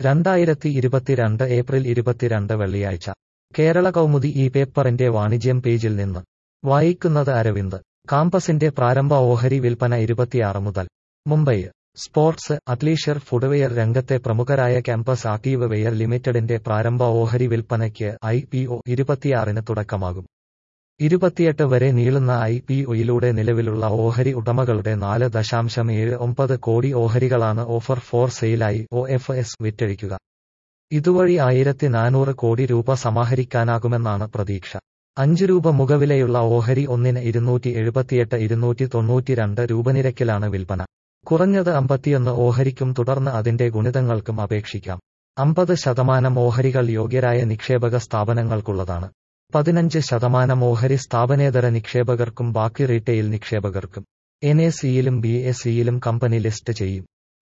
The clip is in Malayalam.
രണ്ടായിരത്തി ഇരുപത്തിരണ്ട് ഏപ്രിൽ ഇരുപത്തിരണ്ട് വെള്ളിയാഴ്ച കേരള കൗമുദി ഈ പേപ്പറിന്റെ വാണിജ്യം പേജിൽ നിന്ന് വായിക്കുന്നത് അരവിന്ദ് കാമ്പസിന്റെ പ്രാരംഭ ഓഹരി വിൽപ്പന ഇരുപത്തിയാറ് മുതൽ മുംബൈ സ്പോർട്സ് അത്ലീഷ്യർ ഫുഡ്വെയർ രംഗത്തെ പ്രമുഖരായ ക്യാമ്പസ് ആക്റ്റീവ് വെയർ ലിമിറ്റഡിന്റെ പ്രാരംഭ ഓഹരി വിൽപ്പനയ്ക്ക് ഐ പി ഒ ഇരുപത്തിയാറിന് തുടക്കമാകും ഇരുപത്തിയെട്ട് വരെ നീളുന്ന ഐ പി ഒയിലൂടെ നിലവിലുള്ള ഓഹരി ഉടമകളുടെ നാല് ദശാംശം ഏഴ് ഒമ്പത് കോടി ഓഹരികളാണ് ഓഫർ ഫോർ സെയിലായി ഒ എഫ് എസ് വിറ്റഴിക്കുക ഇതുവഴി ആയിരത്തി നാനൂറ് കോടി രൂപ സമാഹരിക്കാനാകുമെന്നാണ് പ്രതീക്ഷ അഞ്ച് രൂപ മുഖവിലയുള്ള ഓഹരി ഒന്നിന് ഇരുന്നൂറ്റി എഴുപത്തിയെട്ട് ഇരുന്നൂറ്റി തൊണ്ണൂറ്റിരണ്ട് രൂപ നിരക്കിലാണ് വിൽപ്പന കുറഞ്ഞത് അമ്പത്തിയൊന്ന് ഓഹരിക്കും തുടർന്ന് അതിന്റെ ഗുണിതങ്ങൾക്കും അപേക്ഷിക്കാം അമ്പത് ശതമാനം ഓഹരികൾ യോഗ്യരായ നിക്ഷേപക സ്ഥാപനങ്ങൾക്കുള്ളതാണ് പതിനഞ്ച് ശതമാനം ഓഹരി സ്ഥാപനേതര നിക്ഷേപകർക്കും ബാക്കി റീറ്റെയിൽ നിക്ഷേപകർക്കും എൻ എ സിയിലും ബി എസ് സിയിലും കമ്പനി ലിസ്റ്റ് ചെയ്യും